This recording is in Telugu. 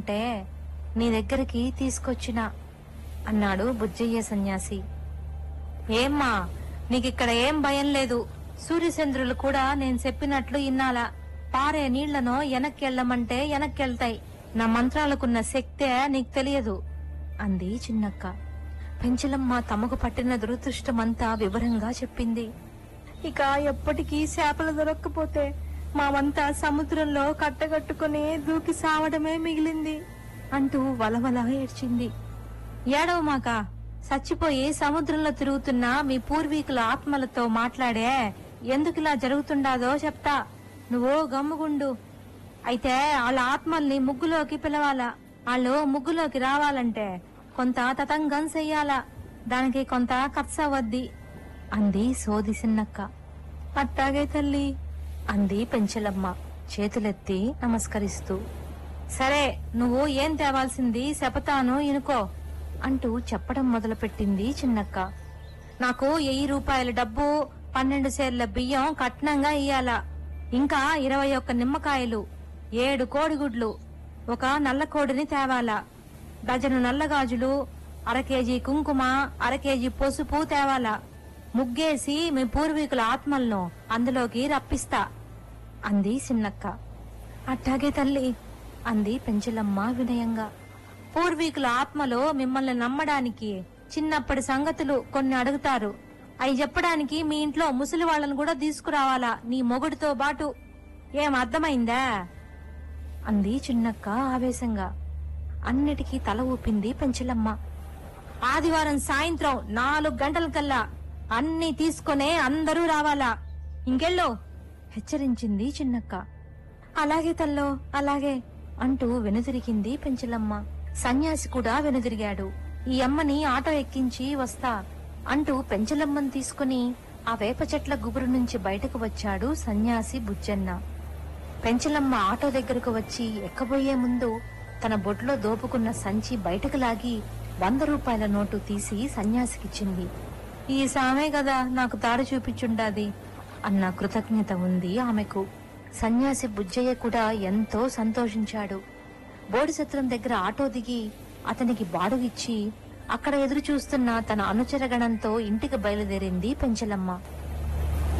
ఉంటే నీ దగ్గరికి తీసుకొచ్చిన అన్నాడు బుజ్జయ్య సన్యాసి ఏమ్మా నీకిక్కడ ఏం భయం లేదు సూర్యచంద్రులు కూడా నేను చెప్పినట్లు ఇన్నాలా పారే నీళ్లను వెనక్కెళ్ళమంటే వెనక్కెళ్తాయి నా మంత్రాలకున్న శక్తే నీకు తెలియదు అంది చిన్నక్క పెంచలమ్మ తమకు పట్టిన దురదృష్టమంతా వివరంగా చెప్పింది ఇక ఎప్పటికీ చేపలు దొరక్కపోతే మావంతా సముద్రంలో కట్టగట్టుకుని దూకి సావడమే మిగిలింది అంటూ వలవల ఏడ్చింది ఏడవ మాక చచ్చిపోయి సముద్రంలో తిరుగుతున్న మీ పూర్వీకుల ఆత్మలతో మాట్లాడే ఎందుకిలా జరుగుతుండాదో చెప్తా నువ్వు గమ్ముగుండు అయితే వాళ్ళ ఆత్మల్ని ముగ్గులోకి పిలవాలా వాళ్ళు ముగ్గులోకి రావాలంటే కొంత తతంగం చెయ్యాలా దానికి కొంత ఖర్చు అవద్ది అంది సోది సిన్నక్క అట్టాగే తల్లి అంది పెంచలమ్మ చేతులెత్తి నమస్కరిస్తూ సరే నువ్వు ఏం తేవాల్సింది చెపతాను ఇనుకో అంటూ చెప్పడం మొదలుపెట్టింది చిన్నక్క నాకు వెయ్యి రూపాయల డబ్బు పన్నెండు సేర్ల బియ్యం కట్నంగా ఇయ్యాల ఇంకా ఇరవై ఒక్క నిమ్మకాయలు ఏడు కోడిగుడ్లు ఒక నల్ల కోడిని తేవాలా డజను నల్లగాజులు అర కేజీ కుంకుమ అర కేజీ పసుపు తేవాలా ముగ్గేసి మీ పూర్వీకుల ఆత్మలను అందులోకి రప్పిస్తా అంది చిన్నక్క అట్టాగే తల్లి అంది పెంచలమ్మ వినయంగా పూర్వీకుల ఆత్మలో మిమ్మల్ని నమ్మడానికి చిన్నప్పటి సంగతులు కొన్ని అడుగుతారు అవి చెప్పడానికి మీ ఇంట్లో ముసలి వాళ్ళను కూడా తీసుకురావాలా నీ మొగుడితో బాటు ఏం అర్థమైందా అంది చిన్నక్క ఆవేశంగా అన్నిటికీ తల ఊపింది పెంచలమ్మ ఆదివారం సాయంత్రం నాలుగు గంటలకల్లా అన్ని తీసుకొనే అందరూ రావాలా ఇంకెళ్ళో హెచ్చరించింది చిన్నక్క అలాగే తల్లో అలాగే అంటూ వెనుదిరిగింది పెంచలమ్మ సన్యాసి కూడా వెనుదిరిగాడు ఈ అమ్మని ఆటో ఎక్కించి వస్తా అంటూ పెంచలమ్మని తీసుకుని ఆ వేప చెట్ల గుబురు నుంచి బయటకు వచ్చాడు సన్యాసి బుజ్జన్న పెంచలమ్మ ఆటో దగ్గరకు వచ్చి ఎక్కబోయే ముందు తన బొట్లో దోపుకున్న సంచి బయటకు లాగి వంద రూపాయల నోటు తీసి సన్యాసికిచ్చింది ఈ సామే కదా నాకు తాడు చూపించుండాది అన్న కృతజ్ఞత ఉంది ఆమెకు సన్యాసి బుజ్జయ్య కూడా ఎంతో సంతోషించాడు బోడిసత్రం దగ్గర ఆటో దిగి అతనికి బాడుగిచ్చి అక్కడ ఎదురు చూస్తున్న తన అనుచరగణంతో ఇంటికి బయలుదేరింది పెంచలమ్మ